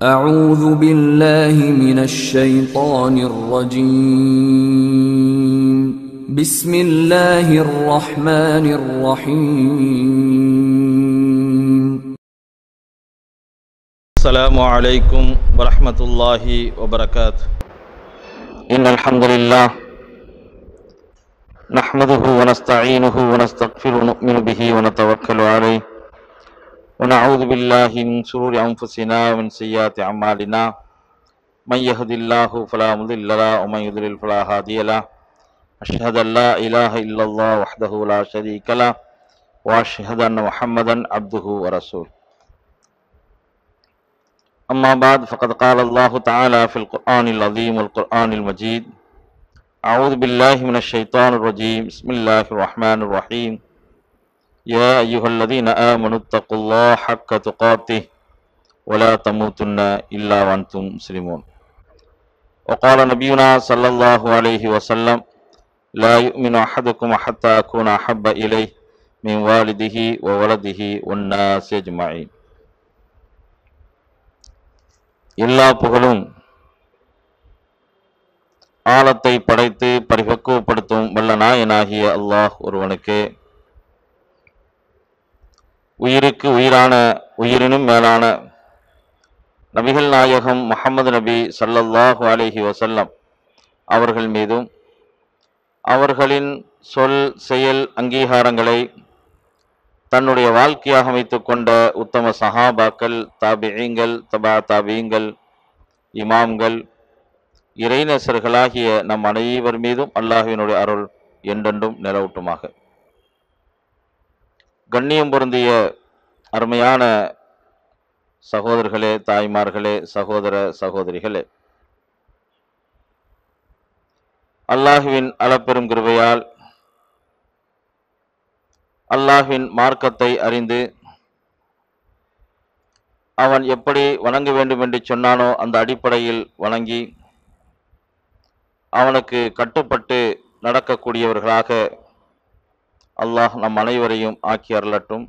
أعوذ بالله من الشيطان الرجيم بسم الله الرحمن الرحيم السلام عليكم ورحمة الله وبركاته إن الحمد لله نحمده ونستعينه ونستغفره ونؤمن به ونتوكل عليه ونعوذ بالله من شرور أنفسنا ومن سيئات أعمالنا من يهد الله فلا مضل له ومن يضلل فلا هادي له أشهد أن لا إله إلا الله وحده لا شريك له وأشهد أن محمدا عبده ورسوله أما بعد فقد قال الله تعالى في القرآن العظيم والقرآن المجيد أعوذ بالله من الشيطان الرجيم بسم الله الرحمن الرحيم يا أيها الذين آمنوا اتقوا الله حق تقاته ولا تموتن إلا وأنتم مسلمون وقال نبينا صلى الله عليه وسلم لا يؤمن أحدكم حتى أكون أحب إليه من والده وولده والناس أجمعين எல்லா புகழும் ஆழத்தை படைத்து பரிபக்குவப்படுத்தும் வல்ல நாயனாகிய அல்லாஹ் ஒருவனுக்கே உயிருக்கு உயிரான உயிரினும் மேலான நபிகள் நாயகம் முஹம்மது நபி ஸல்லல்லாஹு அலைஹி வஸல்லம் அவர்கள் மீதும் அவர்களின் சொல் செயல் அங்கீகாரங்களை தன்னுடைய வாழ்க்கையாக அமைத்துக் கொண்ட உத்தம சஹாபாக்கள் தாபியங்கள் தபா தாபியங்கள் இமாம்கள் இறைநேசர்களாகிய நம் அனைவர் மீதும் அல்லாஹ்வினுடைய அருள் என்றென்றும் நிலவட்டுமாக கண்ணியம் பொருந்திய அருமையான சகோதரர்களே தாய்மார்களே சகோதர சகோதரிகளே அல்லாஹுவின் அளப்பெரும் கிருபையால் அல்லாஹ்வின் மார்க்கத்தை அறிந்து அவன் எப்படி வணங்க வேண்டும் என்று சொன்னானோ அந்த அடிப்படையில் வணங்கி அவனுக்கு கட்டுப்பட்டு நடக்கக்கூடியவர்களாக அல்லாஹ் நம் அனைவரையும் ஆக்கி அருளட்டும்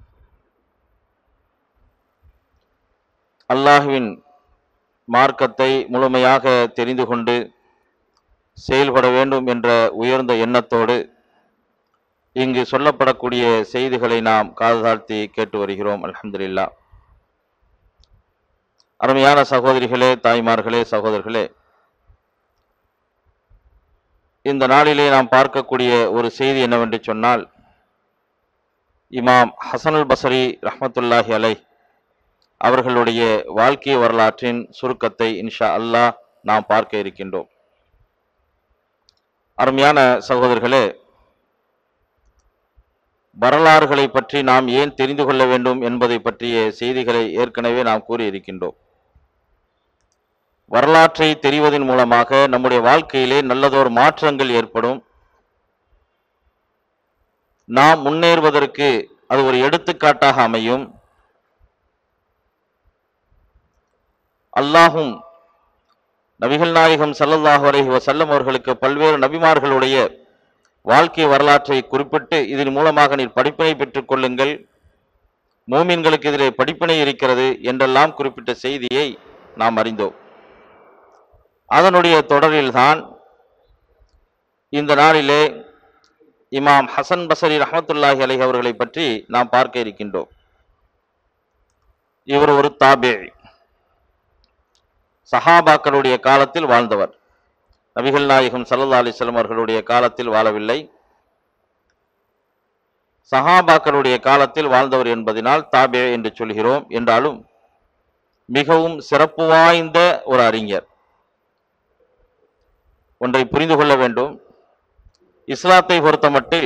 அல்லாஹ்வின் மார்க்கத்தை முழுமையாக தெரிந்து கொண்டு செயல்பட வேண்டும் என்ற உயர்ந்த எண்ணத்தோடு இங்கு சொல்லப்படக்கூடிய செய்திகளை நாம் காது தாழ்த்தி கேட்டு வருகிறோம் அல்ஹம்துலில்லா அருமையான சகோதரிகளே தாய்மார்களே சகோதரர்களே இந்த நாளிலே நாம் பார்க்கக்கூடிய ஒரு செய்தி என்னவென்று சொன்னால் இமாம் ஹசனுல் பசரி ரஹ்மத்துல்லாஹி அலை அவர்களுடைய வாழ்க்கை வரலாற்றின் சுருக்கத்தை இன்ஷா அல்லாஹ் நாம் பார்க்க இருக்கின்றோம் அருமையான சகோதரர்களே வரலாறுகளை பற்றி நாம் ஏன் தெரிந்து கொள்ள வேண்டும் என்பதை பற்றிய செய்திகளை ஏற்கனவே நாம் கூறியிருக்கின்றோம் வரலாற்றை தெரிவதன் மூலமாக நம்முடைய வாழ்க்கையிலே நல்லதொரு மாற்றங்கள் ஏற்படும் நாம் முன்னேறுவதற்கு அது ஒரு எடுத்துக்காட்டாக அமையும் அல்லாஹும் நபிகள் நாயகம் ஸல்லல்லாஹு அலைஹி வஸல்லம் அவர்களுக்கு பல்வேறு நபிமார்களுடைய வாழ்க்கை வரலாற்றை குறிப்பிட்டு இதன் மூலமாக நீர் படிப்பினை பெற்றுக் கொள்ளுங்கள் மூமின்களுக்கு இதிலே படிப்பினை இருக்கிறது என்றெல்லாம் குறிப்பிட்ட செய்தியை நாம் அறிந்தோம் அதனுடைய தொடரில்தான் இந்த நாளிலே இமாம் ஹசன் பசரி ரஹமத்துல்லாஹி அலைஹி அவர்களை பற்றி நாம் பார்க்க இருக்கின்றோம் இவர் ஒரு தாபே சஹாபாக்களுடைய காலத்தில் வாழ்ந்தவர் நபிகள் நாயகம் சல்லா அலிஸ்லாம் அவர்களுடைய காலத்தில் வாழவில்லை சஹாபாக்களுடைய காலத்தில் வாழ்ந்தவர் என்பதனால் தாபே என்று சொல்கிறோம் என்றாலும் மிகவும் சிறப்பு வாய்ந்த ஒரு அறிஞர் ஒன்றை புரிந்து கொள்ள வேண்டும் இஸ்லாத்தை பொறுத்தமட்டில்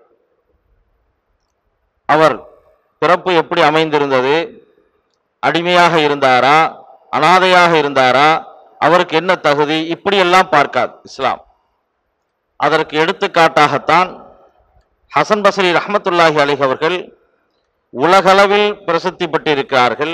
அவர் பிறப்பு எப்படி அமைந்திருந்தது அடிமையாக இருந்தாரா அனாதையாக இருந்தாரா அவருக்கு என்ன தகுதி இப்படியெல்லாம் பார்க்காது இஸ்லாம் அதற்கு எடுத்துக்காட்டாகத்தான் ஹசன் பசரி ரஹமத்துல்லாஹி அலிஹ் அவர்கள் உலகளவில் பிரசித்தி பெற்றிருக்கிறார்கள்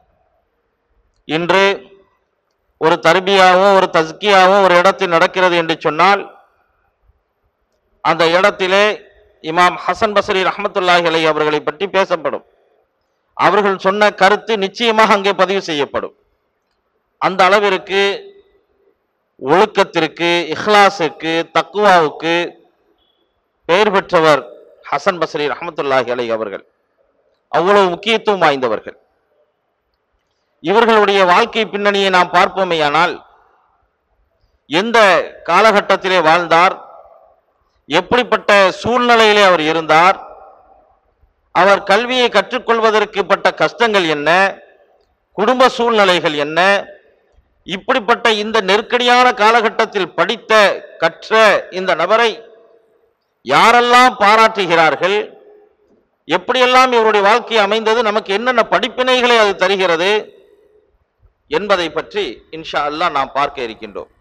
இன்று ஒரு தர்பியாவோ ஒரு தஸ்கியாவோ ஒரு இடத்தில் நடக்கிறது என்று சொன்னால் அந்த இடத்திலே இமாம் ஹசன் பசரி ரஹமத்துல்லாஹி அலை அவர்களை பற்றி பேசப்படும் அவர்கள் சொன்ன கருத்து நிச்சயமாக அங்கே பதிவு செய்யப்படும் அந்த அளவிற்கு ஒழுக்கத்திற்கு இஹ்லாஸுக்கு தக்குவாவுக்கு பெயர் பெற்றவர் ஹசன் பஸ்ரி ரஹமத்துல்லாஹி அலை அவர்கள் அவ்வளவு முக்கியத்துவம் வாய்ந்தவர்கள் இவர்களுடைய வாழ்க்கை பின்னணியை நாம் பார்ப்போமேயானால் எந்த காலகட்டத்திலே வாழ்ந்தார் எப்படிப்பட்ட சூழ்நிலையிலே அவர் இருந்தார் அவர் கல்வியை கற்றுக்கொள்வதற்கு பட்ட கஷ்டங்கள் என்ன குடும்ப சூழ்நிலைகள் என்ன இப்படிப்பட்ட இந்த நெருக்கடியான காலகட்டத்தில் படித்த கற்ற இந்த நபரை யாரெல்லாம் பாராட்டுகிறார்கள் எப்படியெல்லாம் இவருடைய வாழ்க்கை அமைந்தது நமக்கு என்னென்ன படிப்பினைகளை அது தருகிறது என்பதை பற்றி இன்ஷா அல்லாஹ் நாம் பார்க்க இருக்கின்றோம்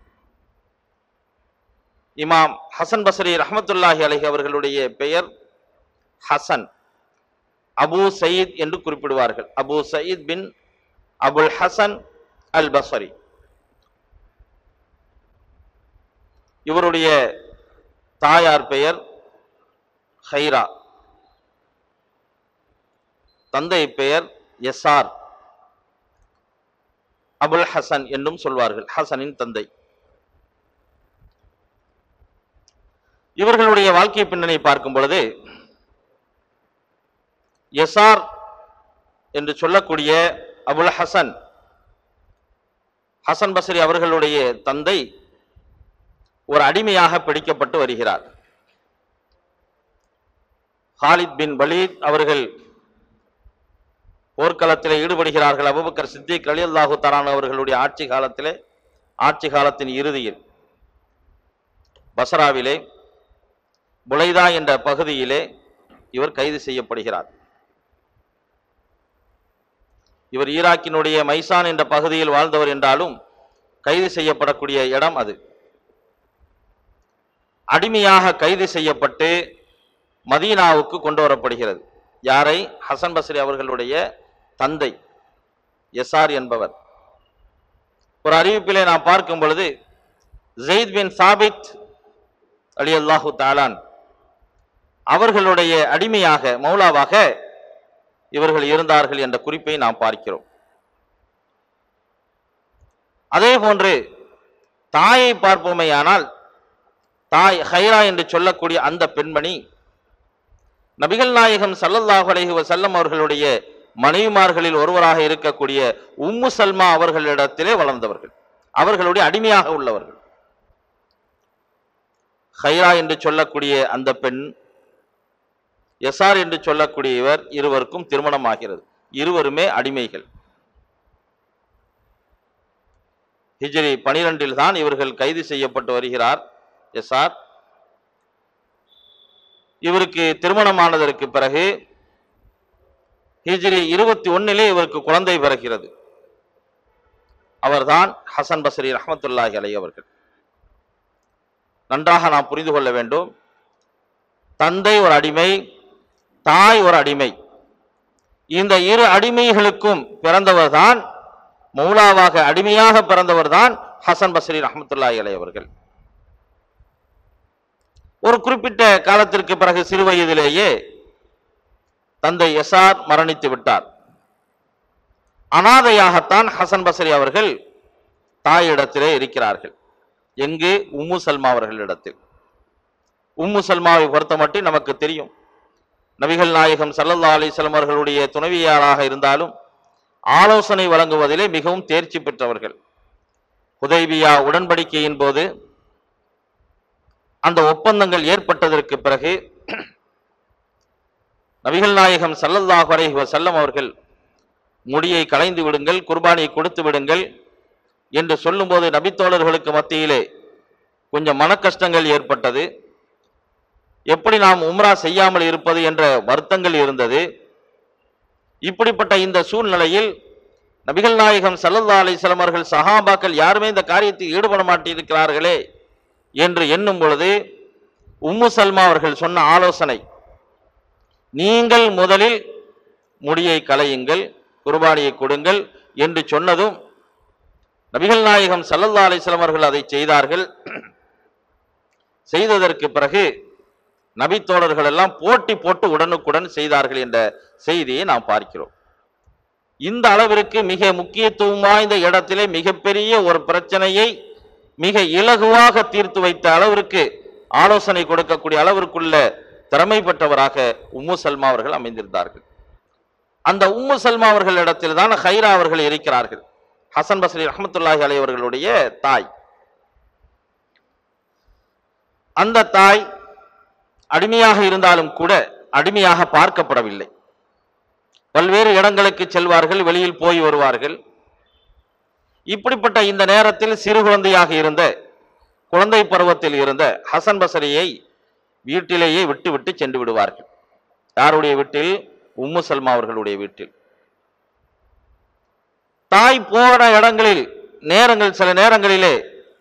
இமாம் ஹசன் பஸ்ரி ரஹமத்துல்லாஹி அலைஹி அவர்களுடைய பெயர் ஹசன் அபு சயீத் என்று குறிப்பிடுவார்கள் Abu Sayeed bin Abul Hasan al Basri இவருடைய தாயார் பெயர் ஹைரா தந்தை பெயர் எஸ்ஆர் அபுல் ஹசன் என்றும் சொல்வார்கள் ஹசனின் தந்தை இவர்களுடைய வாழ்க்கை பின்னணி பார்க்கும் பொழுது எஸ்ஆர் என்று சொல்லக்கூடிய அபுல் ஹசன் ஹசன் பஸ்ரி அவர்களுடைய தந்தை ஒரு அடிமையாக பிடிக்கப்பட்டு வருகிறார் ஹாலித் பின் வலீத் அவர்கள் போர்க்களத்தில் ஈடுபடுகிறார்கள் அபுபக்கர் சித்திக் அலி அல்லாஹு தரான் அவர்களுடைய ஆட்சி காலத்திலே ஆட்சி காலத்தின் இறுதியில் பசராவிலே புலைதா என்ற பகுதியிலே இவர் கைது செய்யப்படுகிறார் இவர் ஈராக்கினுடைய மைசான் என்ற பகுதியில் வாழ்ந்தவர் என்றாலும் கைது செய்யப்படக்கூடிய இடம் அது அடிமையாக கைது செய்யப்பட்டு மதீனாவுக்கு கொண்டு வரப்படுகிறது யாரை ஹசன் பஸ்ரி அவர்களுடைய தந்தை எஸ்ஆர் என்பவர் ஒரு அறிவிப்பிலே நாம் பார்க்கும் பொழுது ஜெயித் பின் சாபித் அலி அல்லாஹு தாலான் அவர்களுடைய அடிமையாக மௌலாவாக இவர்கள் இருந்தார்கள் என்ற குறிப்பை நாம் பார்க்கிறோம் அதே போன்று தாயை பார்ப்போமேயானால் தாய் ஹைரா என்று சொல்லக்கூடிய அந்த பெண்மணி நபிகள் நாயகம் ஸல்லல்லாஹு அலைஹி வஸல்லம் அவர்களுடைய மனைவிமார்களில் ஒருவராக இருக்கக்கூடிய உம்மு சல்மா அவர்களிடத்திலே வளர்ந்தவர்கள் அவர்களுடைய அடிமையாக உள்ளவர்கள் ஹைரா என்று சொல்லக்கூடிய அந்த பெண் எஸ்ஆர் என்று சொல்லக்கூடிய இவர் இருவருக்கும் திருமணமாகிறது இருவருமே அடிமைகள் ஹிஜ்ரி பனிரெண்டில் தான் இவர்கள் கைது செய்யப்பட்டு வருகிறார் எஸ்ஆர் இவருக்கு திருமணமானதற்கு பிறகு ஹிஜ்ரி இருபத்தி ஒன்னிலே இவருக்கு குழந்தை பிறக்கிறது அவர்தான் ஹசன் பஸ்ரி ரஹமத்துல்லாஹி அலை அவர்கள் நன்றாக நாம் புரிந்து கொள்ள வேண்டும் தந்தை ஒரு அடிமை தாய் ஒரு அடிமை இந்த இரு அடிமைகளுக்கும் பிறந்தவர் தான் மௌலாவாக அடிமையாக பிறந்தவர் தான் ஹசன் பஸ்ரி ரஹமத்துல்லாஹி அலை அவர்கள் ஒரு குறிப்பிட்ட காலத்திற்கு பிறகு சிறு வயதிலேயே தந்தை எஸ்ஆர் மரணித்து விட்டார் அனாதையாகத்தான் ஹசன் பஸ்ரி அவர்கள் தாயிடத்திலே இருக்கிறார்கள் எங்கு உம்மு சல்மா அவர்களிடத்தில் உம்மு சல்மாவை பொறுத்த மட்டும் நமக்கு தெரியும் நபிகள் நாயகம் சல்லல்லா அலிஸ்லாம் அவர்களுடைய துணைவியாராக இருந்தாலும் ஆலோசனை வழங்குவதிலே மிகவும் தேர்ச்சி பெற்றவர்கள் உதய்பியா உடன்படிக்கையின் போது அந்த ஒப்பந்தங்கள் ஏற்பட்டதற்கு பிறகு நபிகள் நாயகம் சல்லல்லாஹு அலைஹி வஸல்லம் அவர்கள் முடியை களைந்து விடுங்கள் குர்பானியை கொடுத்து விடுங்கள் என்று சொல்லும்போது நபித்தோழர்களுக்கு மத்தியிலே கொஞ்சம் மனக்கஷ்டங்கள் ஏற்பட்டது எப்படி நாம் உம்ரா செய்யாமல் இருப்பது என்ற வருத்தங்கள் இருந்தது இப்படிப்பட்ட இந்த சூழ்நிலையில் நபிகள் நாயகம் சல்லல்லா அலிஸ்லாம் அவர்கள் சஹாபாக்கள் யாருமே இந்த காரியத்தில் ஈடுபட மாட்டிருக்கிறார்களே என்று எண்ணும் பொழுது உம்மு சல்மா அவர்கள் சொன்ன ஆலோசனை நீங்கள் முதலில் முடியை களையுங்கள் குர்பானியை கொடுங்கள் என்று சொன்னதும் நபிகள் நாயகம் சல்லல்லா அலிஸ்லாம் அவர்கள் அதை செய்தார்கள் செய்ததற்கு பிறகு நபித்தோழர்கள் எல்லாம் போட்டி போட்டு உடனுக்குடன் செய்தார்கள் என்ற செய்தியை நாம் பார்க்கிறோம் இந்த அளவிற்கு மிக முக்கியத்துவம் வாய்ந்த இடத்திலே மிகப்பெரிய ஒரு பிரச்சனையை மிக இலகுவாக தீர்த்து வைத்த அளவிற்கு ஆலோசனை கொடுக்கக்கூடிய அளவிற்குள்ள திறமை பெற்றவராக உம்மு சல்மா அவர்கள் அமைந்திருந்தார்கள் அந்த உம்மு சல்மா அவர்கள் இடத்தில் தான் ஹைரா அவர்கள் இருக்கிறார்கள் ஹசன் பஸ்ரி ரஹமத்துல்லாஹி அலை அவர்களுடைய தாய் அந்த தாய் அடிமையாக இருந்தாலும் கூட அடிமையாக பார்க்கப்படவில்லை பல்வேறு இடங்களுக்கு செல்வார்கள் வெளியில் போய் வருவார்கள் இப்படிப்பட்ட இந்த நேரத்தில் சிறு குழந்தையாக இருந்த குழந்தை பருவத்தில் இருந்த ஹசன் பசரியை வீட்டிலேயே விட்டு விட்டு சென்று விடுவார்கள் யாருடைய வீட்டில் உம்மு சல்மா அவர்களுடைய வீட்டில் தாய் போன இடங்களில் நேரங்கள் சில நேரங்களிலே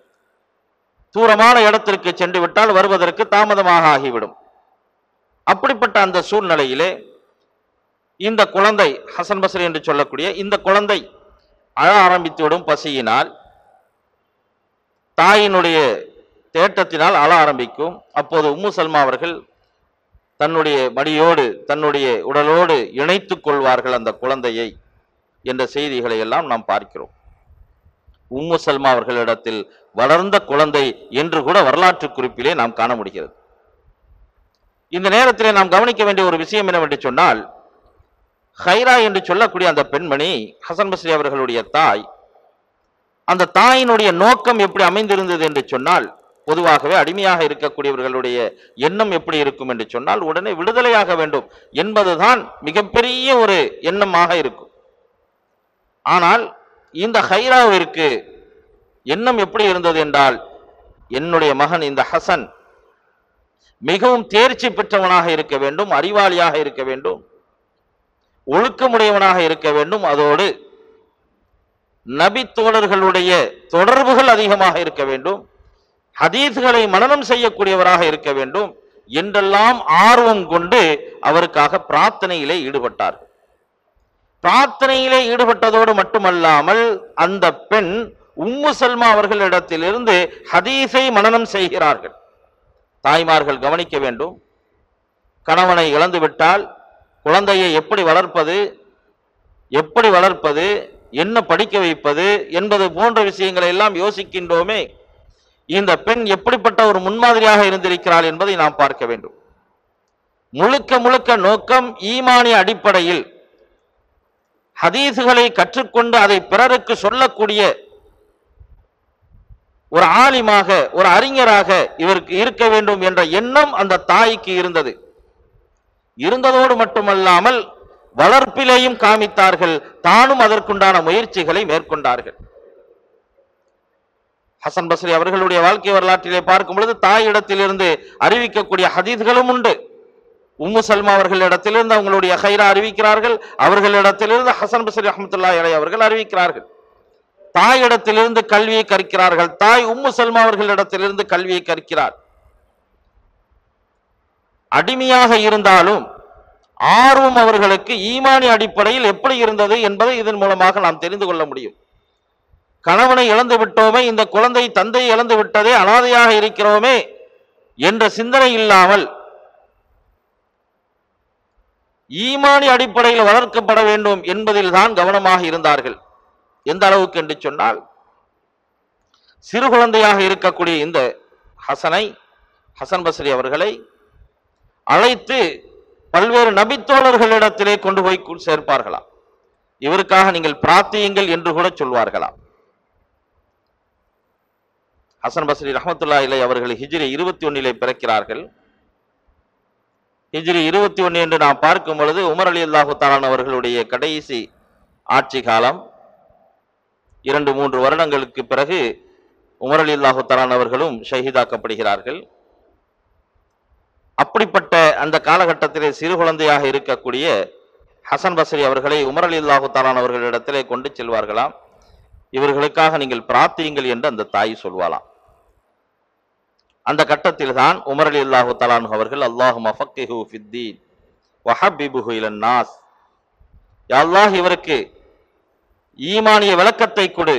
தூரமான இடத்திற்கு சென்று விட்டால் வருவதற்கு தாமதமாக ஆகிவிடும் அப்படிப்பட்ட அந்த சூழ்நிலையிலே இந்த குழந்தை ஹசன் பஸ்ரி என்று சொல்லக்கூடிய இந்த குழந்தை அழ ஆரம்பித்துவிடும் பசியினால் தாயினுடைய தேட்டத்தினால் அழ ஆரம்பிக்கும் அப்போது உம்மு சல்மா அவர்கள் தன்னுடைய மடியோடு தன்னுடைய உடலோடு இணைத்துக் கொள்வார்கள் அந்த குழந்தையை என்ற செய்திகளை எல்லாம் நாம் பார்க்கிறோம் உம்மு சல்மா அவர்களிடத்தில் வளர்ந்த குழந்தை என்று கூட வரலாற்று குறிப்பிலே நாம் காண முடிகிறது இந்த நேரத்திலே நாம் கவனிக்க வேண்டிய ஒரு விஷயம் என்னவென்று சொன்னால் ஹைரா என்று சொல்லக்கூடிய அந்த பெண்மணி ஹசன் பஸ்ரி அவர்களுடைய தாய் அந்த தாயினுடைய நோக்கம் எப்படி அமைந்திருந்தது என்று சொன்னால் பொதுவாகவே அடிமையாக இருக்கக்கூடியவர்களுடைய எண்ணம் எப்படி இருக்கும் என்று சொன்னால் உடனே விடுதலையாக வேண்டும் என்பதுதான் மிகப்பெரிய ஒரு எண்ணமாக இருக்கும் ஆனால் இந்த ஹைராவிற்கு எண்ணம் எப்படி இருந்தது என்றால் என்னுடைய மகன் இந்த ஹசன் மிகவும் தேர்ச்சி பெற்றவனாக இருக்க வேண்டும் அறிவாளியாக இருக்க வேண்டும் ஒழுக்கமுடையவனாக இருக்க வேண்டும் அதோடு நபி தோழர்களுடைய தொடர்புகள் அதிகமாக இருக்க வேண்டும் ஹதீஸ்களை மனனம் செய்யக்கூடியவராக இருக்க வேண்டும் என்றெல்லாம் ஆர்வம் கொண்டு அவருக்காக பிரார்த்தனையிலே ஈடுபட்டார் பிரார்த்தனையிலே ஈடுபட்டதோடு மட்டுமல்லாமல் அந்த பெண் உம்மு சல்மா அவர்களிடத்திலிருந்து ஹதீஸை மனனம் செய்கிறார்கள் தாய்மார்கள் கவனிக்க வேண்டும் கணவனை இழந்துவிட்டால் குழந்தையை எப்படி வளர்ப்பது எப்படி வளர்ப்பது என்ன படிக்க வைப்பது என்பது போன்ற விஷயங்களை எல்லாம் யோசிக்கின்றோமே இந்த பெண் எப்படிப்பட்ட ஒரு முன்மாதிரியாக இருந்திருக்கிறாள் என்பதை நாம் பார்க்க வேண்டும் முழுக்க முழுக்க நோக்கம் ஈமானிய அடிப்படையில் ஹதீசுகளை கற்றுக்கொண்டு அதை பிறருக்கு சொல்லக்கூடிய ஒரு ஆலிமாக ஒரு அறிஞராக இவருக்கு இருக்க வேண்டும் என்ற எண்ணம் அந்த தாய்க்கு இருந்தது இருந்ததோடு மட்டுமல்லாமல் வளர்ப்பிலேயும் காமித்தார்கள் தானும் அதற்குண்டான முயற்சிகளை மேற்கொண்டார்கள் ஹசன் பஸ்ரி அவர்களுடைய வாழ்க்கை வரலாற்றிலே பார்க்கும் பொழுது தாய் இடத்திலிருந்து அறிவிக்கக்கூடிய ஹதீஸ்களும் உண்டு உம்மு சல்மா அவர்களிடத்திலிருந்து அவங்களுடைய ஹைரா அறிவிக்கிறார்கள் அவர்களிடத்திலிருந்து ஹசன் பஸ்ரி அஹமத்துல்லா இலை அவர்கள் அறிவிக்கிறார்கள் தாயிடத்திலிருந்து கல்வியை கற்கிறார்கள் தாய் உம்மு சல்மா அவர்களிடத்திலிருந்து கல்வியை கற்கிறார் அடிமையாக இருந்தாலும் ஆர்வம் அவர்களுக்கு ஈமானி அடிப்படையில் எப்படி இருந்தது என்பதை இதன் மூலமாக நாம் தெரிந்து கொள்ள முடியும் கணவனை இழந்து விட்டோமே இந்த குழந்தை தந்தை இழந்து விட்டதே அனாதையாக இருக்கிறோமே என்ற சிந்தனை இல்லாமல் ஈமானி அடிப்படையில் வளர்க்கப்பட வேண்டும் என்பதில் தான் கவனமாக இருந்தார்கள் எந்த அளவுக்கு என்று சொன்னால் சிறு குழந்தையாக இருக்கக்கூடிய இந்த ஹசனை ஹசன் பஸ்ரி அவர்களை அழைத்து பல்வேறு நபித்தோழர்களிடத்திலே கொண்டு போய் கு- சேர்ப்பார்களாம் இவருக்காக நீங்கள் பிரார்த்தியுங்கள் என்று கூட சொல்வார்களாம் ஹசன் பஸ்ரி ரஹமத்துல்லா இலை அவர்கள் ஹிஜ்ரி இருபத்தி ஒன்னிலே பிறக்கிறார்கள் ஹிஜ்ரி இருபத்தி ஒன்று என்று நாம் பார்க்கும் பொழுது உமர் அலி அல்லாஹு தாலான் அவர்களுடைய கடைசி ஆட்சி காலம் இரண்டு மூன்று வருடங்களுக்கு பிறகு உமர் அலி அல்லாஹு தாலான் அவர்களும் ஷஹீதாக்கப்படுகிறார்கள் அப்படிப்பட்ட அந்த காலகட்டத்திலே சிறு குழந்தையாக இருக்கக்கூடிய ஹசன் பஸ்ரி அவர்களை உமர் அலி அல்லாஹு தாலான் அவர்களிடத்திலே கொண்டு செல்வார்களாம் இவர்களுக்காக நீங்கள் பிரார்த்தியுங்கள் என்று அந்த தாய் சொல்வாளாம் அந்த கட்டத்தில் தான் உமர் அலி அல்லாஹு தலான் அவர்கள் அல்லாஹு மஃபக்கிஹு ஃபித்தீன் வஹபிபுஹு இலன் நாஸ் யா அல்லாஹ் இவருக்கு ஈமானிய விளக்கத்தை கொடு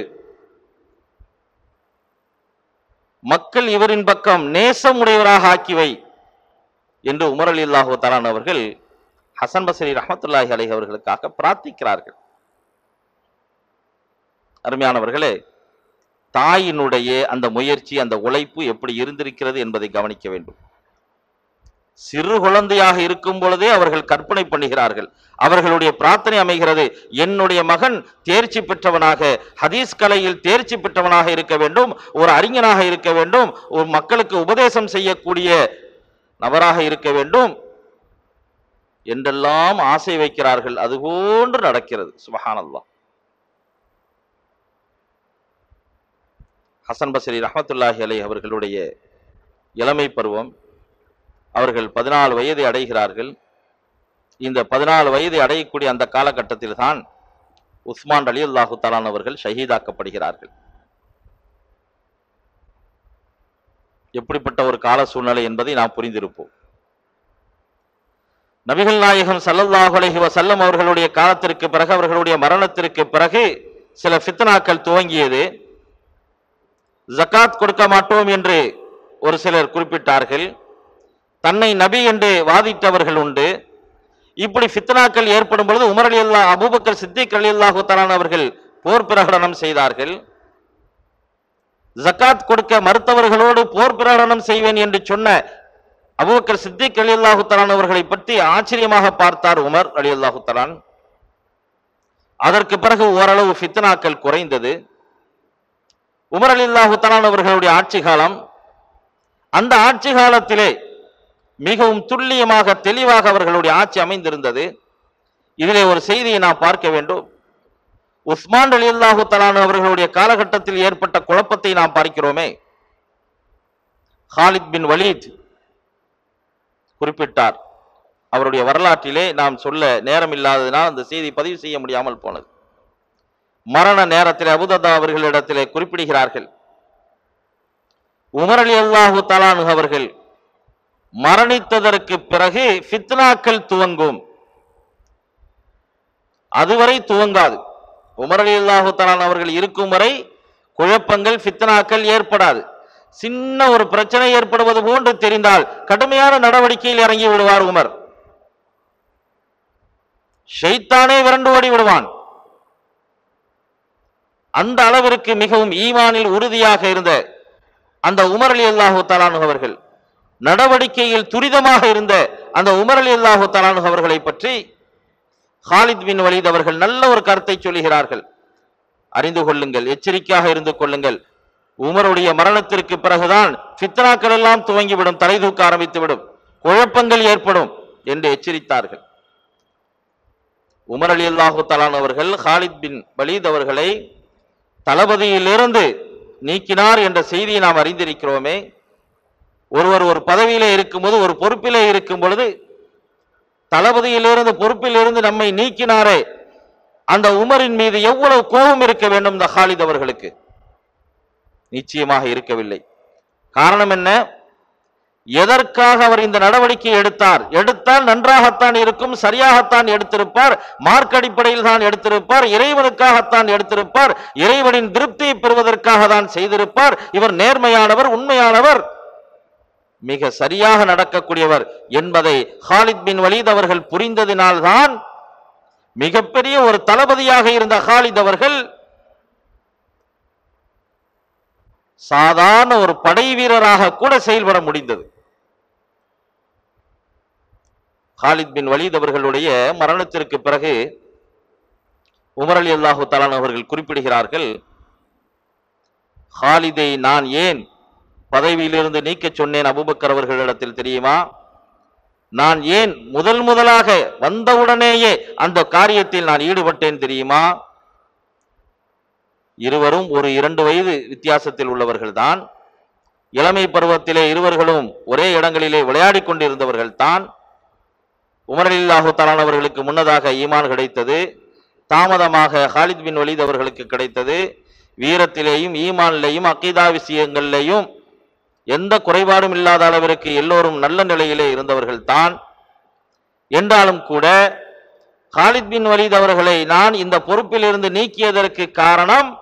மக்கள் இவரின் பக்கம் நேசமுடையவராக ஆக்கி வை என்று உமர் அலி அல்லாஹு தலான் அவர்கள் ஹசன் பஸ்ரி ரஹமத்துல்லாஹி அலைஹி அவர்களுக்காக பிரார்த்திக்கிறார்கள் அருமையானவர்களே தாயினுடைய அந்த முயற்சி அந்த உழைப்பு எப்படி இருந்திருக்கிறது என்பதை கவனிக்க வேண்டும் சிறு குழந்தையாக இருக்கும் பொழுதே அவர்கள் கற்பனை பண்ணுகிறார்கள் அவர்களுடைய பிரார்த்தனை அமைகிறது என்னுடைய மகன் தேர்ச்சி பெற்றவனாக ஹதீஸ் கலையில் தேர்ச்சி பெற்றவனாக இருக்க வேண்டும் ஒரு அறிஞனாக இருக்க வேண்டும் ஒரு மக்களுக்கு உபதேசம் செய்யக்கூடிய நபராக இருக்க வேண்டும் என்றெல்லாம் ஆசை வைக்கிறார்கள் அதுபோன்று நடக்கிறது சுபஹானல்லாஹ் ஹசன் பஸ்ரி ரஹமத்துல்லாஹி அலை அவர்களுடைய இளமை பருவம் அவர்கள் பதினாலு வயதை அடைகிறார்கள் இந்த பதினாலு வயதை அடையக்கூடிய அந்த காலகட்டத்தில் தான் உஸ்மான் அலி அல்லாஹு தலான் அவர்கள் ஷஹீதாக்கப்படுகிறார்கள் எப்படிப்பட்ட ஒரு கால சூழ்நிலை என்பதை நாம் புரிந்திருப்போம் நபிகள் நாயகம் ஸல்லல்லாஹு அலைஹி வஸல்லம் அவர்களுடைய காலத்திற்கு பிறகு அவர்களுடைய மரணத்திற்கு பிறகு சில ஃபித்னாக்கள் துவங்கியது ஜகாத் கொடுக்க மாட்டோம் என்று ஒரு சிலர் குறிப்பிட்டார்கள் தன்னை நபி என்று வாதிட்டவர்கள் உண்டு இப்படி ஃபித்னாக்கள் ஏற்படும் பொழுது உமர் அலி அல்லா அபூபக்கர் சித்திக் அலி அல்லாஹு தலான் அவர்கள் போர் பிரகடனம் செய்தார்கள் ஜகாத் கொடுக்க மறுத்தவர்களோடு போர் பிரகடனம் செய்வேன் என்று சொன்ன அபூபக்கர் சித்திக் அலி அல்லாஹு தலான் அவர்களை பற்றி ஆச்சரியமாக பார்த்தார் உமர் அலி அல்லாஹு தலான் அதற்கு பிறகு ஓரளவு ஃபித்னாக்கள் குறைந்தது உமர் அலி அல்லாஹு தலான் அவர்களுடைய ஆட்சி காலம் அந்த ஆட்சி காலத்திலே மிகவும் துல்லியமாக தெளிவாக அவர்களுடைய ஆட்சி அமைந்திருந்தது இதிலே ஒரு செய்தியை நாம் பார்க்க வேண்டும் உஸ்மான் அலி அல்லாஹு தலான் அவர்களுடைய காலகட்டத்தில் ஏற்பட்ட குழப்பத்தை நாம் பார்க்கிறோமே ஹாலித் பின் வலீத் குறிப்பிட்டார் அவருடைய வரலாற்றிலே நாம் சொல்ல நேரம் இல்லாததினால் அந்த செய்தி பதிவு செய்ய முடியாமல் போனது மரண நேரத்தில் அபுததா அவர்களிடத்திலே குறிப்பிடுகிறார்கள் உமர் அலி அல்லாஹு தலானு அவர்கள் மரணித்ததற்கு பிறகு ஃபித்னாக்கள் துவங்கும் அதுவரை துவங்காது உமர் அலி அல்லாஹு தலான் அவர்கள் இருக்கும் வரை குழப்பங்கள் ஃபித்னாக்கள் ஏற்படாது சின்ன ஒரு பிரச்சனை ஏற்படுவது போன்று தெரிந்தால் கடுமையான நடவடிக்கையில் இறங்கி விடுவார் உமர் ஷைத்தானே விரண்டு ஓடி விடுவான் அந்த அளவிற்கு மிகவும் ஈமானில் உறுதியாக இருந்த அந்த உமர் அலி அல்லாஹு தலானு அவர்கள் நடவடிக்கையில் துரிதமாக இருந்த அந்த உமர் அலி அல்லாஹு தலானு அவர்களை பற்றி ஹாலித் பின் வலீத் அவர்கள் நல்ல ஒரு கருத்தை சொல்லுகிறார்கள் அறிந்து கொள்ளுங்கள் எச்சரிக்கையாக இருந்து கொள்ளுங்கள் உமருடைய மரணத்திற்கு பிறகுதான் ஃபித்னாக்கள் எல்லாம் துவங்கிவிடும் தலை தூக்க ஆரம்பித்துவிடும் குழப்பங்கள் ஏற்படும் என்று எச்சரித்தார்கள் உமர் அலி அல்லாஹு தலான் அவர்கள் ஹாலித் பின் வலீத் அவர்களை தளபதியிலிருந்து நீக்கினார் என்ற செய்தியை நாம் அறிந்திருக்கிறோமே ஒருவர் ஒரு பதவியிலே இருக்கும்போது ஒரு பொறுப்பிலே இருக்கும் பொழுது தளபதியிலிருந்து பொறுப்பிலிருந்து நம்மை நீக்கினாரே அந்த உமரின் மீது எவ்வளவு கோபம் இருக்க வேண்டும் இந்த ஹாலித் அவர்களுக்கு நிச்சயமாக இருக்கவில்லை காரணம் என்ன எதற்காக அவர் இந்த நடவடிக்கை எடுத்தார் எடுத்தால் நன்றாகத்தான் இருக்கும் சரியாகத்தான் எடுத்திருப்பார் மார்க் அடிப்படையில் தான் எடுத்திருப்பார் இறைவனுக்காகத்தான் எடுத்திருப்பார் இறைவனின் திருப்தியை பெறுவதற்காக தான் செய்திருப்பார் இவர் நேர்மையானவர் உண்மையானவர் மிக சரியாக நடக்கக்கூடியவர் என்பதை ஹாலித் பின் வலீத் அவர்கள் புரிந்ததினால்தான் மிகப்பெரிய ஒரு தளபதியாக இருந்த ஹாலித் அவர்கள் சாதாரண ஒரு படை வீரராக கூட செயல்பட முடிந்தது ஹாலித் பின் வலீத் அவர்களுடைய மரணத்திற்கு பிறகு உமர் அலி அல்லாஹு தலான் அவர்கள் குறிப்பிடுகிறார்கள் ஹாலிதை நான் ஏன் பதவியிலிருந்து நீக்கச் சொன்னேன் அபூபக்கர் அவர்களிடத்தில் தெரியுமா நான் ஏன் முதல் முதலாக வந்தவுடனேயே அந்த காரியத்தில் நான் ஈடுபட்டேன் தெரியுமா இருவரும் ஒரு இரண்டு வயது வித்தியாசத்தில் உள்ளவர்கள் தான் இளமை பருவத்திலே இருவர்களும் ஒரே இடங்களிலே விளையாடிக் கொண்டிருந்தவர்கள் தான் உமரலில்லாஹு தலான் அவர்களுக்கு முன்னதாக ஈமான் கிடைத்தது தாமதமாக ஹாலித் பின் வலீத் அவர்களுக்கு கிடைத்தது வீரத்திலேயும் ஈமானிலேயும் அக்கீதா விஷயங்களிலேயும் எந்த குறைபாடும் இல்லாத அளவிற்கு எல்லோரும் நல்ல நிலையிலே இருந்தவர்கள் தான் என்றாலும் கூட ஹாலித் பின் வலீத் அவர்களை நான் இந்த பொறுப்பிலிருந்து நீக்கியதற்கு காரணம்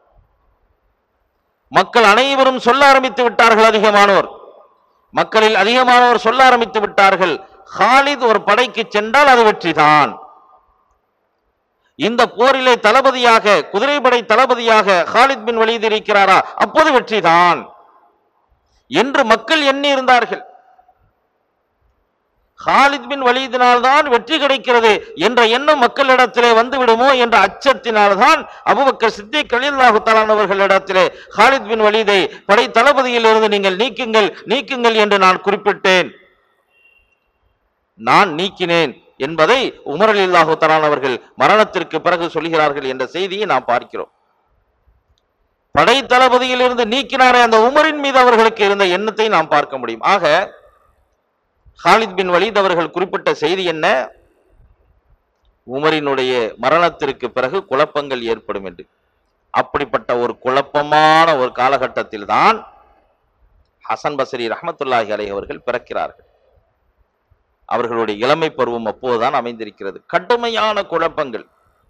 மக்கள் அனைவரும் சொல்ல ஆரம்பித்து விட்டார்கள் அதிகமானோர் மக்களில் அதிகமானோர் சொல்ல ஆரம்பித்து விட்டார்கள் ஹாலித் ஒரு படைக்கு சென்றால் அது வெற்றிதான் இந்த போரிலே தளபதியாக குதிரைப்படை தளபதியாக ஹாலித் பின் வலீத் இருக்கிறாரா அப்போது வெற்றிதான் என்று மக்கள் எண்ணி இருந்தார்கள் ஹாலித் பின் வலீதினால்தான் வெற்றி கிடைக்கிறது என்ற எண்ணம் மக்களிடத்திலே வந்து விடுமோ என்ற அச்சத்தினால்தான் அபுபக்கர் சித்திக் கலில்லாஹு அவர்களிடத்திலே ஹாலித் பின் வலீதை படை தளபதியில் இருந்து நீங்கள் நீக்குங்கள் நீக்குங்கள் என்று நான் குறிப்பிட்டேன் நான் நீக்கினேன் என்பதை உமர் அலில்லாஹு தலான் அவர்கள் மரணத்திற்கு பிறகு சொல்கிறார்கள் என்ற செய்தியை நாம் பார்க்கிறோம் படை தளபதியில் இருந்து நீக்கினாரே அந்த உமரின் மீது அவர்களுக்கு இருந்த எண்ணத்தை நாம் பார்க்க முடியும் ஆக ஹாலித் பின் வலீத் அவர்கள் குறிப்பிட்ட செய்தி என்ன உமரினுடைய மரணத்திற்கு பிறகு குழப்பங்கள் ஏற்படும் என்று அப்படிப்பட்ட ஒரு குழப்பமான ஒரு காலகட்டத்தில் தான் ஹசன் பசரி ரஹமத்துல்லாஹி அலை அவர்கள் பிறக்கிறார்கள் அவர்களுடைய இளமை பருவம் அப்போதுதான் அமைந்திருக்கிறது கடுமையான குழப்பங்கள்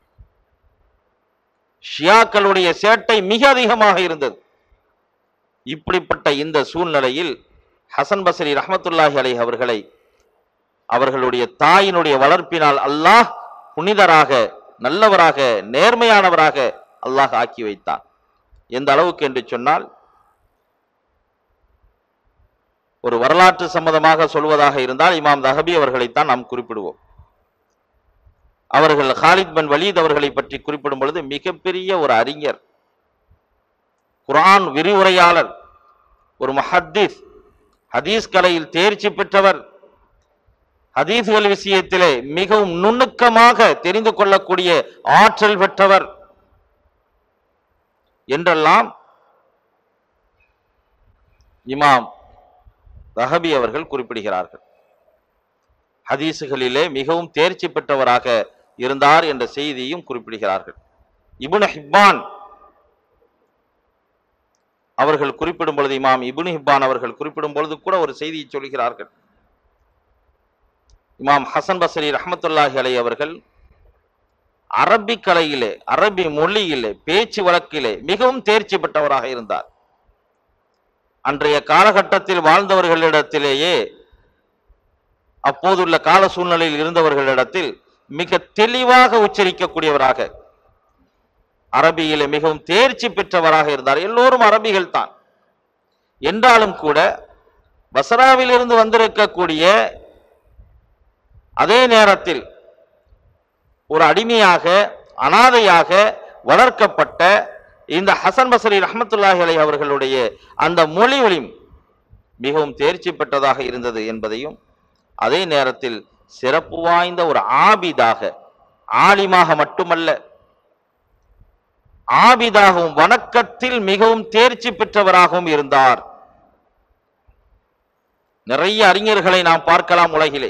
ஷியாக்களுடைய சேட்டை மிக அதிகமாக இருந்தது இப்படிப்பட்ட இந்த சூழ்நிலையில் ஹசன் பசரி ரஹமத்துல்லாஹி அலை அவர்களை அவர்களுடைய தாயினுடைய வளர்ப்பினால் அல்லாஹ் புனிதராக நல்லவராக நேர்மையானவராக அல்லாஹ் ஆக்கி வைத்தான் எந்த அளவுக்கு என்று சொன்னால் ஒரு வரலாற்று சம்மதமாக சொல்வதாக இருந்தால் இமாம் தஹபி அவர்களைத்தான் நாம் குறிப்பிடுவோம் அவர்கள் ஹாலித் பின் வலீத் அவர்களை பற்றி குறிப்பிடும் பொழுது மிகப்பெரிய ஒரு அறிஞர் குர்ஆன் விரிவுரையாளர் ஒரு முஹத்திஸ் ஹதீஸ் கலையில் தேர்ச்சி பெற்றவர் ஹதீஸ்கள் விஷயத்திலே மிகவும் நுணுக்கமாக தெரிந்து கொள்ளக்கூடிய ஆற்றல் பெற்றவர் என்றெல்லாம் இமாம் ரஹபி அவர்கள் குறிப்பிடுகிறார்கள் ஹதீசுகளிலே மிகவும் தேர்ச்சி பெற்றவராக இருந்தார் என்ற செய்தியும் குறிப்பிடுகிறார்கள் இப்னு ஹிப்பான் அவர்கள் குறிப்பிடும் பொழுது இமாம் இப்னு ஹிப்பான் அவர்கள் குறிப்பிடும் பொழுது கூட ஒரு செய்தியை சொல்கிறார்கள் இமாம் ஹசன் பசரி ரஹமத்துல்லாஹி அலை அவர்கள் அரபி கலையிலே அரபி மொழியிலே பேச்சு வழக்கிலே மிகவும் தேர்ச்சி பெற்றவராக இருந்தார் அன்றைய காலகட்டத்தில் வாழ்ந்தவர்களிடத்திலேயே அப்போதுள்ள கால சூழ்நிலையில் இருந்தவர்களிடத்தில் மிக தெளிவாக உச்சரிக்கக்கூடியவராக அரபியிலே மிகவும் தேர்ச்சி பெற்றவராக இருந்தார் எல்லோரும் அரபிகள் தான் என்றாலும் கூட பசராவிலிருந்து வந்திருக்கக்கூடிய அதே நேரத்தில் ஒரு அடிமையாக அனாதையாக வளர்க்கப்பட்ட இந்த ஹசன் பசரி ரஹமத்துல்லாஹி அலை அவர்களுடைய அந்த மொழி வழி மிகவும் தேர்ச்சி பெற்றதாக இருந்தது என்பதையும் அதே நேரத்தில் சிறப்பு வாய்ந்த ஒரு ஆபிதாக ஆலிமாக மட்டுமல்ல ஆபிதாகவும் வணக்கத்தில் மிகவும் தேர்ச்சி பெற்றவராகவும் இருந்தார் நிறைய அறிஞர்களை நாம் பார்க்கலாம் உலகிலே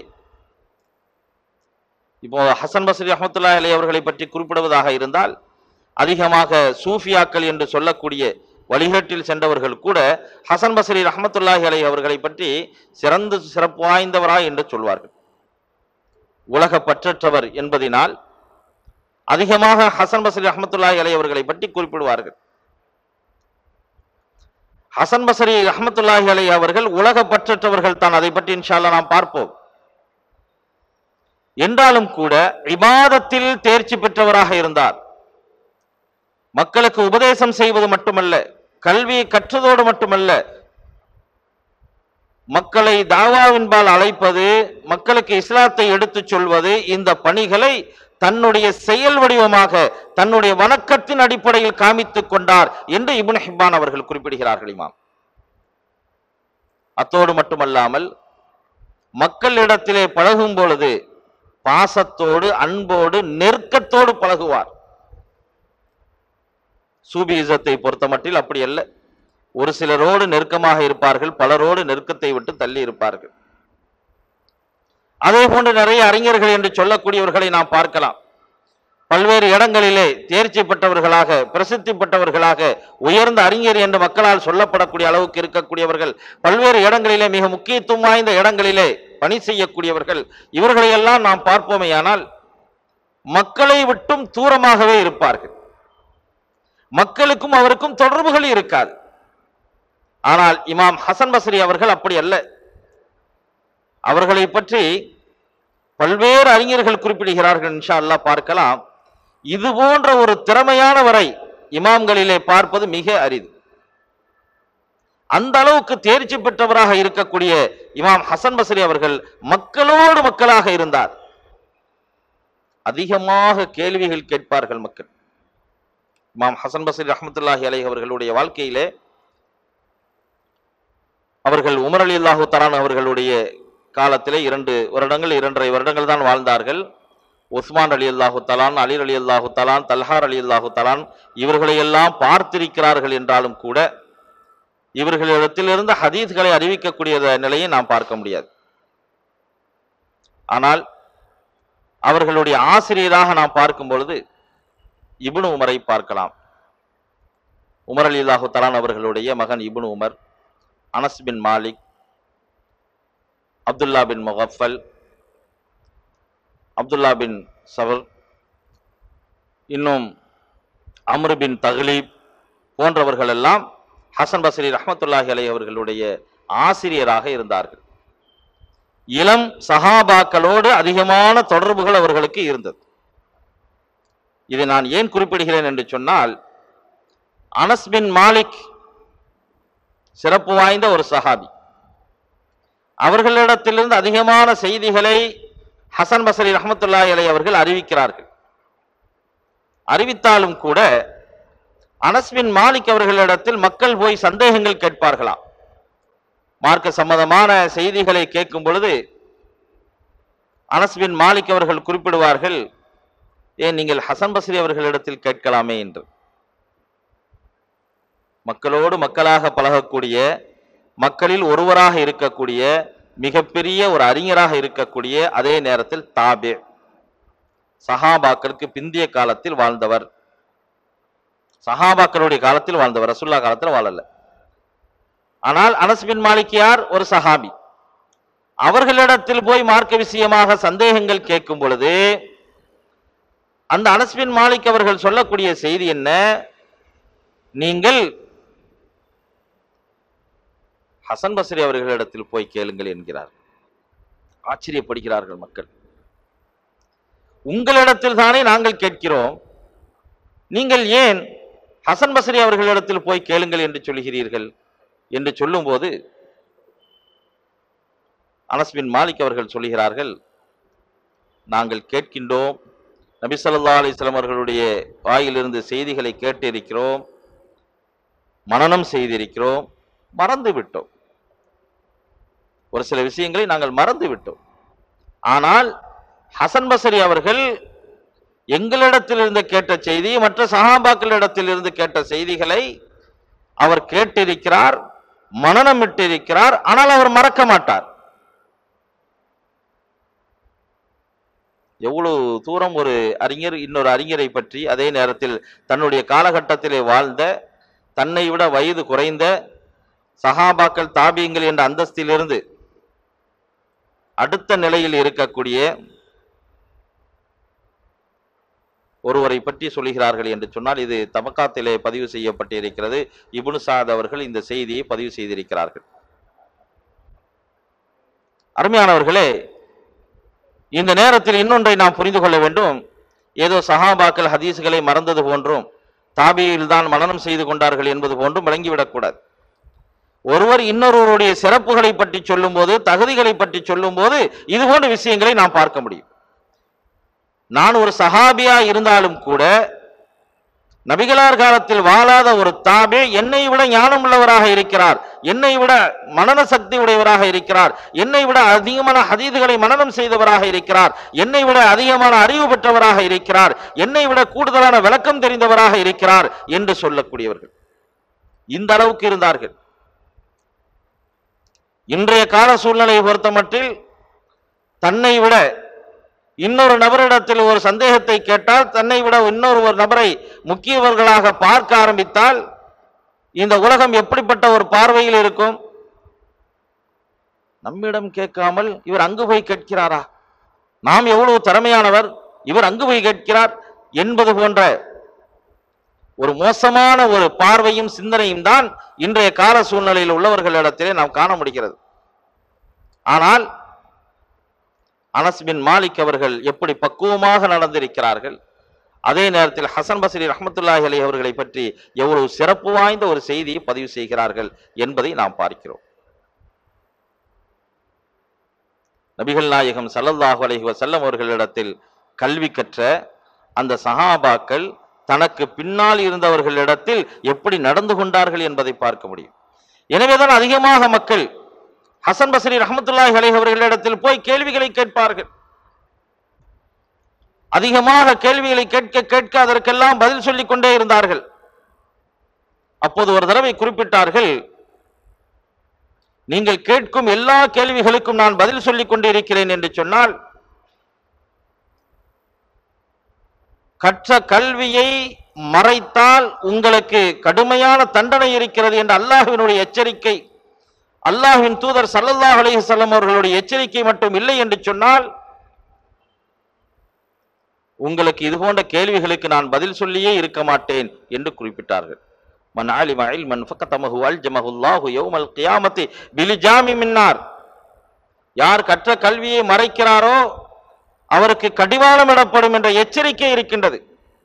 இப்போ ஹசன் பசரி அஹமத்துல்லா அலி அவர்களை பற்றி குறிப்பிடுவதாக இருந்தால் அதிகமாக சூஃபியாக்கள் என்று சொல்லக்கூடிய வழிகேட்டில் சென்றவர்கள் கூட ஹசன் பசரி ரஹமத்துல்லாஹி அலை அவர்களை பற்றி சிறந்து சிறப்பு வாய்ந்தவரா என்று சொல்வார்கள் உலக பற்றற்றவர் என்பதினால் அதிகமாக ஹசன் பசரி ரஹமத்துல்லாஹி அலை அவர்களை பற்றி குறிப்பிடுவார்கள் ஹசன் பசரி ரஹமத்துல்லாஹி அலை அவர்கள் உலக பற்றற்றவர்கள் தான் அதை பற்றி இன்ஷால்லா நாம் பார்ப்போம் என்றாலும் கூட இபாதத்தில் தேர்ச்சி பெற்றவராக இருந்தார் மக்களுக்கு உபதேசம் செய்வது மட்டுமல்ல கல்வியை கற்றதோடு மட்டுமல்ல மக்களை தாவாவின்பால் அழைப்பது மக்களுக்கு இஸ்லாத்தை எடுத்துச் சொல்வது இந்த பணிகளை தன்னுடைய செயல் வடிவமாக தன்னுடைய வணக்கத்தின் அடிப்படையில் காமித்துக் கொண்டார் என்று இப்னு ஹிப்பான் அவர்கள் குறிப்பிடுகிறார்கள் இமாம் அத்தோடு மட்டுமல்லாமல் மக்களிடத்திலே பழகும் பொழுது பாசத்தோடு அன்போடு நெருக்கத்தோடு பழகுவார் சூபியிசத்தை பொறுத்தமட்டில் அப்படி அல்ல ஒரு சிலரோடு நெருக்கமாக இருப்பார்கள் பலரோடு நெருக்கத்தை விட்டு தள்ளி இருப்பார்கள் அதே போன்று நிறைய அறிஞர்கள் என்று சொல்லக்கூடியவர்களை நாம் பார்க்கலாம் பல்வேறு இடங்களிலே தேர்ச்சி பெற்றவர்களாக பிரசித்தி பெற்றவர்களாக உயர்ந்த அறிஞர் என்று மக்களால் சொல்லப்படக்கூடிய அளவுக்கு இருக்கக்கூடியவர்கள் பல்வேறு இடங்களிலே மிக முக்கியத்துவம் வாய்ந்த இடங்களிலே பணி செய்யக்கூடியவர்கள் இவர்களையெல்லாம் நாம் பார்ப்போமேயானால் மக்களை விட்டும் தூரமாகவே இருப்பார்கள் மக்களுக்கும் அவருக்கும் தொடர்புகள் இருக்காது ஆனால் இமாம் ஹசன் பஸ்ரி அவர்கள் அப்படி அல்ல அவர்களை பற்றி பல்வேறு அறிஞர்கள் குறிப்பிடுகிறார்கள் இன்ஷா அல்லாஹ் பார்க்கலாம் இது போன்ற ஒரு திறமையானவரை இமாம்களிலே பார்ப்பது மிக அரிது அந்த அளவுக்கு தேர்ச்சி பெற்றவராக இருக்கக்கூடிய இமாம் ஹசன் பஸ்ரி அவர்கள் மக்களோடு மக்களாக இருந்தார் அதிகமாக கேள்விகள் கேட்பார்கள் மக்கள் இமாம் ஹசன் பஸ்ரி ரஹமத்துல்லாஹி அலை அவர்களுடைய வாழ்க்கையிலே அவர்கள் உமர் அலி அல்லாஹு தரான் அவர்களுடைய காலத்திலே இரண்டு வருடங்கள் இரண்டரை வருடங்கள் தான் வாழ்ந்தார்கள் உஸ்மான் அலி அல்லாஹு தலான் அலி அலி அல்லாஹு தலான் தல்ஹார் அலி அல்லாஹு தலான் இவர்களையெல்லாம் பார்த்திருக்கிறார்கள் என்றாலும் கூட இவர்களிடத்திலிருந்து ஹதீஸ்களை அறிவிக்கக்கூடிய நிலையை நாம் பார்க்க முடியாது ஆனால் அவர்களுடைய ஆசிரியராக நாம் பார்க்கும் பொழுது இப்னு உமரை பார்க்கலாம் உமர் அலி அல்லாஹு தலான் அவர்களுடைய மகன் Ibn Umar Anas bin Malik Abdullah bin Mughaffal Abdullah bin சவர் இன்னும் அம்ரு பின் தக்லீப் போன்றவர்கள் எல்லாம் ஹசன் பஸ்ரி ரஹமத்துல்லாஹி அலை அவர்களுடைய ஆசிரியராக இருந்தார்கள் இளம் சஹாபாக்களோடு அதிகமான தொடர்புகள் அவர்களுக்கு இருந்தது இதை நான் ஏன் குறிப்பிடுகிறேன் என்று சொன்னால் அனஸ் பின் மாலிக் சிறப்பு வாய்ந்த ஒரு சஹாபி அவர்களிடத்திலிருந்து அதிகமான செய்திகளை ஹசன் பசரி ரஹமத்துல்லாஹி அலை அவர்கள் அறிவிக்கிறார்கள் அறிவித்தாலும் கூட அனஸ்பின் மாலிக் அவர்களிடத்தில் மக்கள் போய் சந்தேகங்கள் கேட்பார்களாம் மார்க்க சம்மதமான செய்திகளை கேட்கும் பொழுது அனஸ்பின் மாலிக் அவர்கள் குறிப்பிடுவார்கள் ஏன் நீங்கள் ஹசன் பஸ்ரி அவர்களிடத்தில் கேட்கலாமே என்று மக்களோடு மக்களாக பழகக்கூடிய மக்களில் ஒருவராக இருக்கக்கூடிய மிகப்பெரிய ஒரு அறிஞராக இருக்கக்கூடிய அதே நேரத்தில் தாபே சஹாபாக்களுக்கு பிந்திய காலத்தில் வாழ்ந்தவர் சஹாபாக்களுடைய காலத்தில் வாழ்ந்தவர் ரசுல்லா காலத்தில் வாழல ஆனால் அனஸ் பின் மாலிக் யார் ஒரு சஹாபி அவர்களிடத்தில் போய் மார்க்க விஷயமாக சந்தேகங்கள் கேட்கும் பொழுது அந்த அனஸ் பின் மாலிக் அவர்கள் சொல்லக்கூடிய செய்தி என்ன நீங்கள் ஹசன் பஸ்ரி அவர்களிடத்தில் போய் கேளுங்கள் என்கிறார் ஆச்சரியப்படுகிறார்கள் மக்கள் உங்களிடத்தில் தானே நாங்கள் கேட்கிறோம் நீங்கள் ஏன் ஹசன் பஸ்ரி அவர்களிடத்தில் போய் கேளுங்கள் என்று சொல்கிறீர்கள் என்று சொல்லும்போது அனஸ் பின் மாலிக் அவர்கள் சொல்கிறார்கள் நாங்கள் கேட்கின்றோம் நபி ஸல்லல்லாஹு அலைஹி வஸல்லம் அவர்களுடைய வாயிலிருந்து செய்திகளை கேட்டு இருக்கிறோம் மனனம் செய்திருக்கிறோம் மறந்து விட்டோம் ஒரு சில விஷயங்களை நாங்கள் மறந்து விட்டோம் ஆனால் ஹசன் பசரி அவர்கள் எங்களிடத்திலிருந்து கேட்ட செய்தி மற்ற சஹாபாக்களிடத்திலிருந்து கேட்ட செய்திகளை அவர் கேட்டிருக்கிறார் மனநமிட்டிருக்கிறார் ஆனால் அவர் மறக்க மாட்டார் எவ்வளவு தூரம் ஒரு அறிஞர் இன்னொரு அறிஞரை பற்றி அதே நேரத்தில் தன்னுடைய காலகட்டத்திலே வாழ்ந்த தன்னை விட வயது குறைந்த சஹாபாக்கள் தாபியங்கள் என்ற அந்தஸ்திலிருந்து அடுத்த நிலையில் இருக்கக்கூடிய ஒருவரை பற்றி சொல்கிறார்கள் என்று சொன்னால் இது தமக்காத்திலே பதிவு செய்யப்பட்டிருக்கிறது இப்னு சாத் அவர்கள் இந்த செய்தியை பதிவு செய்திருக்கிறார்கள் அருமையானவர்களே இந்த நேரத்தில் இன்னொன்றை நாம் புரிந்து கொள்ள வேண்டும் ஏதோ சஹாபாக்கள் ஹதீஸ்களை மறந்தது போன்றும் தாபியில் தான் மனனம் செய்து கொண்டார்கள் என்பது போன்றும் விளங்கிவிடக்கூடாது ஒருவர் இன்னொருவருடைய சிறப்புகளை பற்றி சொல்லும்போது தகுதிகளை பற்றி சொல்லும்போது இது போன்ற விஷயங்களை நாம் பார்க்க முடியும் நான் ஒரு சஹாபியா இருந்தாலும் கூட நபிகளார் காலத்தில் வாழாத ஒரு தாபே என்னை விட ஞானம் உள்ளவராக இருக்கிறார் என்னை விட மனன சக்தி உடையவராக இருக்கிறார் என்னை விட அதிகமான ஹதீதுகளை மனனம் செய்தவராக இருக்கிறார் என்னை விட அதிகமான அறிவு பெற்றவராக இருக்கிறார் என்னை விட கூடுதலான விளக்கம் தெரிந்தவராக இருக்கிறார் என்று சொல்லக்கூடியவர்கள் இந்த அளவுக்கு இருந்தார்கள் இன்றைய கால சூழ்நிலையை பொறுத்தமட்டில் தன்னை விட இன்னொரு நபரிடத்தில் ஒரு சந்தேகத்தை கேட்டால் தன்னை விட இன்னொரு ஒரு நபரை முக்கியவர்களாக பார்க்க ஆரம்பித்தால் இந்த உலகம் எப்படிப்பட்ட ஒரு பார்வையில் இருக்கும் நம்மிடம் கேட்காமல் இவர் அங்கு போய் கேட்கிறாரா நாம் எவ்வளவு திறமையானவர் இவர் அங்கு போய் கேட்கிறார் என்பது போன்ற ஒரு மோசமான ஒரு பார்வையும் சிந்தனையும் தான் இன்றைய கால சூழ்நிலையில் உள்ளவர்களிடத்திலே நாம் காண முடிகிறது ஆனால் அனஸ் பின் மாலிக் அவர்கள் எப்படி பக்குவமாக நடந்திருக்கிறார்கள் அதே நேரத்தில் ஹசன் பஸ்ரி ரஹமத்துல்லாஹி அலி அவர்களை பற்றி எவ்வளவு சிறப்பு வாய்ந்த ஒரு செய்தியை பதிவு செய்கிறார்கள் என்பதை நாம் பார்க்கிறோம் நபிகள் நாயகம் ஸல்லல்லாஹு அலைஹி வஸல்லம் அவர்களிடத்தில் கல்வி கற்ற அந்த சஹாபாக்கள் தனக்கு பின்னால் இருந்தவர்களிடத்தில் எப்படி நடந்து கொண்டார்கள் என்பதை பார்க்க முடியும் எனவேதான் அதிகமாக மக்கள் ஹசன் பஸ்ரி ரஹமத்துல்லாஹி அலைஹி அவர்களிடத்தில் போய் கேள்விகளை கேட்பார்கள் அதிகமாக கேள்விகளை கேட்க கேட்க அதற்கெல்லாம் பதில் சொல்லிக் கொண்டே இருந்தார்கள் அப்போது ஒரு தடவை குறிப்பிட்டார்கள் நீங்கள் கேட்கும் எல்லா கேள்விகளுக்கும் நான் பதில் சொல்லிக் கொண்டிருக்கிறேன் என்று சொன்னால் கற்ற கல்வியை மறைத்தால் உங்களுக்கு கடுமையான தண்டனை இருக்கிறது என்ற அல்லாஹ்வினுடைய எச்சரிக்கை அல்லாஹ்வின் தூதர் ஸல்லல்லாஹு அலைஹி வஸல்லம் அவர்களுடைய எச்சரிக்கை மட்டும் இல்லை என்று சொன்னால் உங்களுக்கு இது போன்ற கேள்விகளுக்கு நான் பதில் சொல்லியே இருக்க மாட்டேன் என்று குறிப்பிட்டார்கள் மன் ஆலிம இல்மன் ஃபக்கதமஹு அல்ஜமஹுல்லாஹு யௌமல் கியாமத்தி பிலிஜாமி மின்னார் யார் கற்ற கல்வியை மறைக்கிறாரோ அவருக்கு கடிவாளம் இடப்படும் என்ற எச்சரிக்கை இருக்கின்றது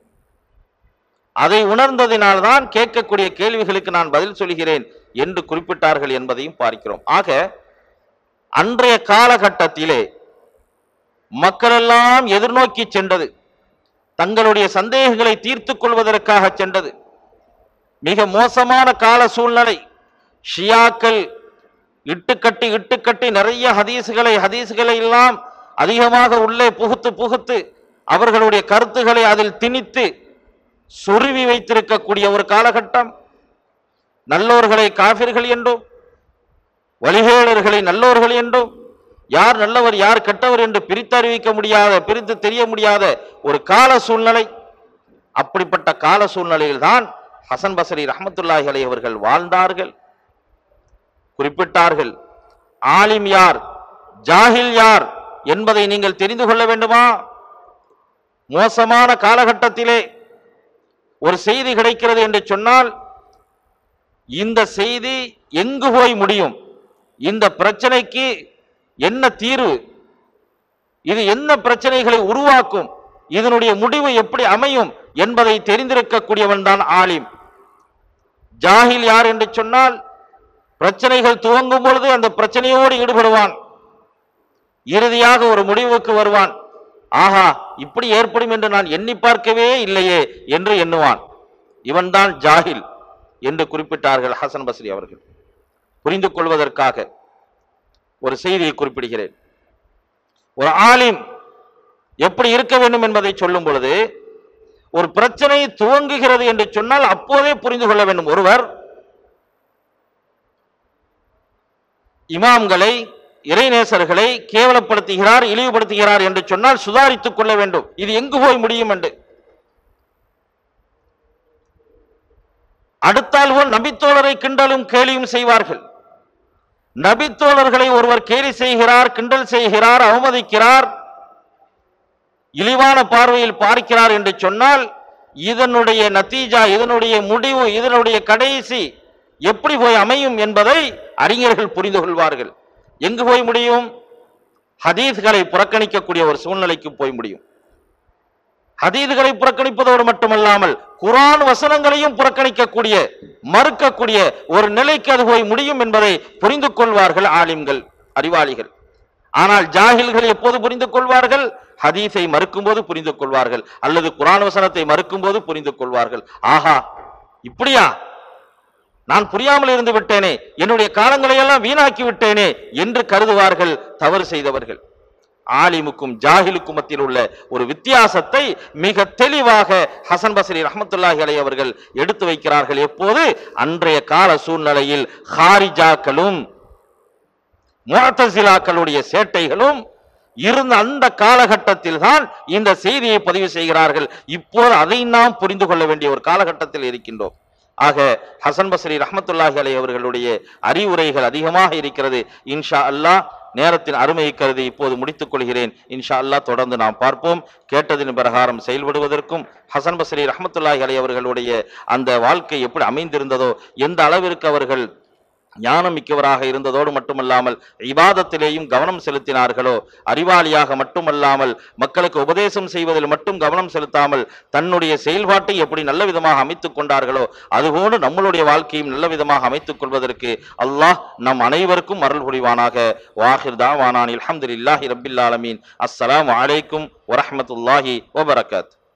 அதை உணர்ந்ததினால்தான் கேட்கக்கூடிய கேள்விகளுக்கு நான் பதில் சொல்கிறேன் என்று குறிப்பிட்டார்கள் என்பதையும் பார்க்கிறோம் ஆக அன்றைய காலகட்டத்திலே மக்களெல்லாம் எதிர்நோக்கி சென்றது தங்களுடைய சந்தேகங்களை தீர்த்துக் கொள்வதற்காக சென்றது மிக மோசமான கால சூழ்நிலை ஷியாக்கள் இட்டுக்கட்டி இட்டுக்கட்டி நிறைய ஹதீசுகளை ஹதீசுகளை எல்லாம் அதிகமாக உள்ளே புகுத்து புகுத்து அவர்களுடைய கருத்துக்களை அதில் திணித்து சொருவி வைத்திருக்கக்கூடிய ஒரு காலகட்டம் நல்லோர்களை காபிர்கள் என்றும் வழிகேளர்களை நல்லோர்கள் என்றும் யார் நல்லவர் யார் கெட்டவர் என்று பிரித்தறிவிக்க முடியாத பிரித்து தெரிய முடியாத ஒரு கால சூழ்நிலை அப்படிப்பட்ட கால சூழ்நிலையில்தான் ஹசன் பசரி ரஹமத்துல்லாஹி அலை அவர்கள் வாழ்ந்தார்கள் குறிப்பிட்டார்கள் ஆலிம் யார் ஜாஹில் யார் என்பதை நீங்கள் தெரிந்து கொள்ள வேண்டுமா மோசமான காலகட்டத்திலே ஒரு செய்தி கிடைக்கிறது என்று சொன்னால் இந்த செய்தி எங்கு போய் முடியும் இந்த பிரச்சனைக்கு என்ன தீர்வு இது என்ன பிரச்சனைகளை உருவாக்கும் இதனுடைய முடிவு எப்படி அமையும் என்பதை தெரிந்திருக்கக்கூடியவன் தான் ஆலிம் ஜாஹில் யார் என்று சொன்னால் பிரச்சனைகள் துவங்கும் பொழுது அந்த பிரச்சனையோடு ஈடுபடுவான் இறுதியாக ஒரு முடிவுக்கு வருவான் ஆஹா இப்படி ஏற்படும் என்று நான் எண்ணி பார்க்கவே இல்லையே என்று எண்ணுவான் இவன்தான் ஜாஹில் என்று குறிப்பிட்டார்கள் ஹசன் பஸ்ரி அவர்கள் புரிந்து கொள்வதற்காக ஒரு செய்தியை குறிப்பிடுகிறேன் ஒரு ஆலிம் எப்படி இருக்க வேண்டும் என்பதை சொல்லும் பொழுது ஒரு பிரச்சனை துவங்குகிறது என்று சொன்னால் அப்போதே புரிந்து கொள்ள வேண்டும் ஒருவர் இமாம்களை இறைநேசர்களை கேவலப்படுத்துகிறார் இழிவுபடுத்துகிறார் என்று சொன்னால் சுதாரித்துக் கொள்ள வேண்டும் இது எங்கு போய் முடியும் என்று அடுத்தால் போல் நபித்தோழரை கிண்டலும் கேலியும் செய்வார்கள் நபித்தோழர்களை ஒருவர் கேலி செய்கிறார் கிண்டல் செய்கிறார் அவமதிக்கிறார் இழிவான பார்வையில் பார்க்கிறார் என்று சொன்னால் இதனுடைய நத்தீஜா இதனுடைய முடிவு இதனுடைய கடைசி எப்படி போய் அமையும் என்பதை அறிஞர்கள் புரிந்து கொள்வார்கள் எங்கு போய் முடியும் ஹதீஸ்களை புறக்கணிக்கக்கூடிய ஒரு சூழ்நிலைக்கு போய் முடியும் ஹதீதுகளை புறக்கணிப்பதோடு மட்டுமல்லாமல் குரான் வசனங்களையும் புறக்கணிக்கக்கூடிய மறுக்கக்கூடிய ஒரு நிலைக்கு அது போய் முடியும் என்பதை புரிந்து கொள்வார்கள் ஆலிம்கள் அறிவாளிகள் ஆனால் ஜாகில்கள் எப்போது புரிந்து கொள்வார்கள் ஹதீஸை மறுக்கும்போது புரிந்து கொள்வார்கள் அல்லது குரான் வசனத்தை மறுக்கும்போது புரிந்து கொள்வார்கள் ஆஹா இப்படியா நான் புரியாமல் இருந்து விட்டேனே என்னுடைய காலங்களை எல்லாம் வீணாக்கி விட்டேனே என்று கருதுவார்கள் தவறு செய்தவர்கள் ஆலிமுக்கும் ஜாஹிலுக்கும் மத்தியில் உள்ள ஒரு வித்தியாசத்தை மிக தெளிவாக ஹசன் பஸ்ரி ரஹமத்துல்லாஹி அலை அவர்கள் எடுத்து வைக்கிறார்கள் எப்போது அன்றைய கால சூழ்நிலையில் ஹாரிஜாக்களும் முஅத்தசிலாக்களுடைய சேட்டைகளும் இருந்த அந்த காலகட்டத்தில் தான் இந்த செய்தியை பதிவு செய்கிறார்கள் இப்போது அதை நாம் புரிந்து கொள்ள வேண்டிய ஒரு காலகட்டத்தில் இருக்கின்றோம் ஆக ஹசன் பஸ்ரி ரஹமத்துல்லாஹி அலை அவர்களுடைய அறிவுரைகள் அதிகமாக இருக்கிறது இன்ஷா அல்லாஹ் நேரத்தின் அருமையை கருதி இப்போது முடித்துக் கொள்கிறேன் இன்ஷா அல்லாஹ் தொடர்ந்து நாம் பார்ப்போம் கேட்டதின் பிரகாரம் செயல்படுவதற்கும் ஹசன் பஸ்ரி ரஹமத்துல்லாஹி அலை அவர்களுடைய அந்த வாழ்க்கை எப்படி அமைந்திருந்ததோ எந்த அளவிற்கு அவர்கள் ஞானம் மிக்கவராக இருந்ததோடு மட்டுமல்லாமல் இபாதத்திலேயும் கவனம் செலுத்தினார்களோ அறிவாளியாக மட்டுமல்லாமல் மக்களுக்கு உபதேசம் செய்வதில் மட்டும் கவனம் செலுத்தாமல் தன்னுடைய செயல்பாட்டை எப்படி நல்ல விதமாக அமைத்துக் கொண்டார்களோ அதுபோன்று நம்மளுடைய வாழ்க்கையும் நல்ல விதமாக அமைத்துக் கொள்வதற்கு அல்லாஹ் நம் அனைவருக்கும் அருள் புரிவானாக வாஹிர் தாவானான் அல்ஹம்துலில்லாஹி ரப்பில் ஆலமீன் அஸ்ஸலாமு அலைக்கும் வரஹ்மத்துல்லாஹி வபரகாத்